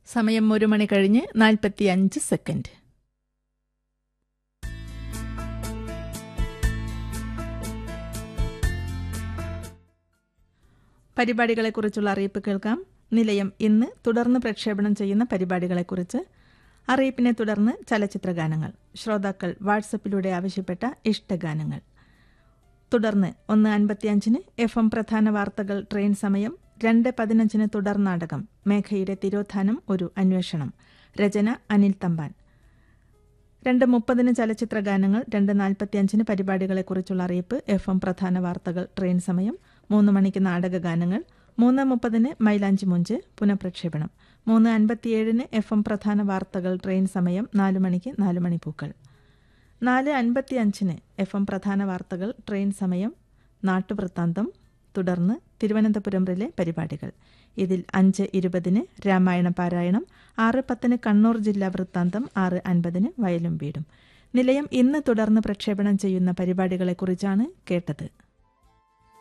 സമയം ഒരു മണി കഴിഞ്ഞ് നാൽപ്പത്തി അഞ്ച് സെക്കൻഡ് പരിപാടികളെക്കുറിച്ചുള്ള അറിയിപ്പ് കേൾക്കാം നിലയം ഇന്ന് തുടർന്ന് പ്രക്ഷേപണം ചെയ്യുന്ന പരിപാടികളെക്കുറിച്ച് അറിയിപ്പിനെ തുടർന്ന് ചലച്ചിത്ര ഗാനങ്ങൾ ശ്രോതാക്കൾ വാട്സപ്പിലൂടെ ആവശ്യപ്പെട്ട ഇഷ്ടഗാനങ്ങൾ തുടർന്ന് ഒന്ന് അൻപത്തിയഞ്ചിന് എഫ് എം പ്രധാന വാർത്തകൾ ട്രെയിൻ സമയം രണ്ട് പതിനഞ്ചിന് തുടർ നാടകം മേഘയുടെ തിരോധാനം ഒരു അന്വേഷണം രചന അനിൽ തമ്പാൻ രണ്ട് മുപ്പതിന് ചലച്ചിത്ര ഗാനങ്ങൾ രണ്ട് നാൽപ്പത്തിയഞ്ചിന് പരിപാടികളെക്കുറിച്ചുള്ള അറിയിപ്പ് എഫ് എം പ്രധാന വാർത്തകൾ ട്രെയിൻ സമയം മൂന്ന് മണിക്ക് നാടക ഗാനങ്ങൾ മൂന്ന് മുപ്പതിന് മൈലാഞ്ചി മുഞ്ച് പുനഃപ്രക്ഷേപണം മൂന്ന് അൻപത്തിയേഴിന് എഫ് എം പ്രധാന വാർത്തകൾ ട്രെയിൻ സമയം നാല് മണിക്ക് നാല് മണി പൂക്കൾ നാല് അൻപത്തിയഞ്ചിന് എഫ് എം പ്രധാന വാർത്തകൾ ട്രെയിൻ സമയം നാട്ടുവൃത്താന്തം തുടർന്ന് തിരുവനന്തപുരം റിലെ പരിപാടികൾ ഇതിൽ അഞ്ച് ഇരുപതിന് രാമായണ പാരായണം ആറ് പത്തിന് കണ്ണൂർ ജില്ലാ വൃത്താന്തം ആറ് അൻപതിന് വയലും വീടും നിലയം ഇന്ന് തുടർന്ന് പ്രക്ഷേപണം ചെയ്യുന്ന പരിപാടികളെക്കുറിച്ചാണ് കേട്ടത്